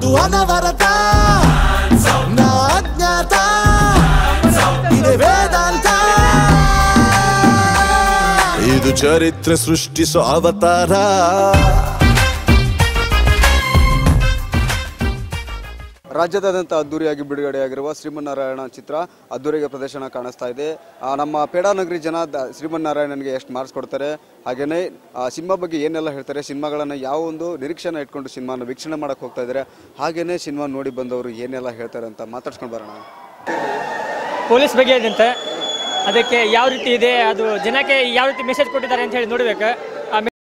ಅದು ಅನವರತ ನಾ ಅಜ್ಞಾತ ಇದೆ ವೇದಾಂತ ಇದು ಚರಿತ್ರೆ ಸೃಷ್ಟಿಸೋ ಅವತಾರ ರಾಜ್ಯದಾದ್ಯಂತ ಅದ್ದೂರಿಯಾಗಿ ಬಿಡುಗಡೆಯಾಗಿರುವ ಶ್ರೀಮನ್ನಾರಾಯಣ ಚಿತ್ರ ಅದ್ದೂರಿಗೆ ಪ್ರದರ್ಶನ ಕಾಣಿಸ್ತಾ ಇದೆ ಆ, ನಮ್ಮ ಪೇಡಾನಗರಿ ಜನ ದ- ಶ್ರೀಮನ್ನಾರಾಯಣನಿಗೆ ಎಷ್ಟು ಮಾರ್ಕ್ಸ್ ಕೊಡ್ತಾರೆ ಹಾಗೆಯೇ ಆ ಸಿನಿಮಾ ಬಗ್ಗೆ ಏನೆಲ್ಲ ಹೇಳ್ತಾರೆ ಸಿನಿಮಾಗಳನ್ನು ಯಾವ ಒಂದು ನಿರೀಕ್ಷೆನ ಇಟ್ಕೊಂಡು ಸಿನಿಮಾನ ವೀಕ್ಷಣೆ ಮಾಡಕ್ಕೆ ಹೋಗ್ತಾ ಇದ್ದಾರೆ ಹಾಗೆಯೇ ಸಿನಿಮಾ ನೋಡಿ ಬಂದವರು ಏನೆಲ್ಲ ಹೇಳ್ತಾರೆ ಅಂತ ಮಾತಾಡ್ಸ್ಕೊಂಡು ಬರೋಣ ಪೊಲೀಸ್ ಬಗ್ಗೆ ಇದಂತೆ ಅದಕ್ಕೆ ಯಾವ ರೀತಿ ಇದೆ ಅದು ಜನಕ್ಕೆ ಯಾವ ರೀತಿ ಮೆಸೇಜ್ ಕೊಟ್ಟಿದ್ದಾರೆ ಅಂತ ಹೇಳಿ ನೋಡ್ಬೇಕು ಆ ಮೆ-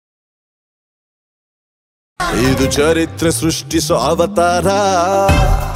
ಇದು ಚರಿತ್ರೆ ಸೃಷ್ಟಿಸೋ ಅವತಾರ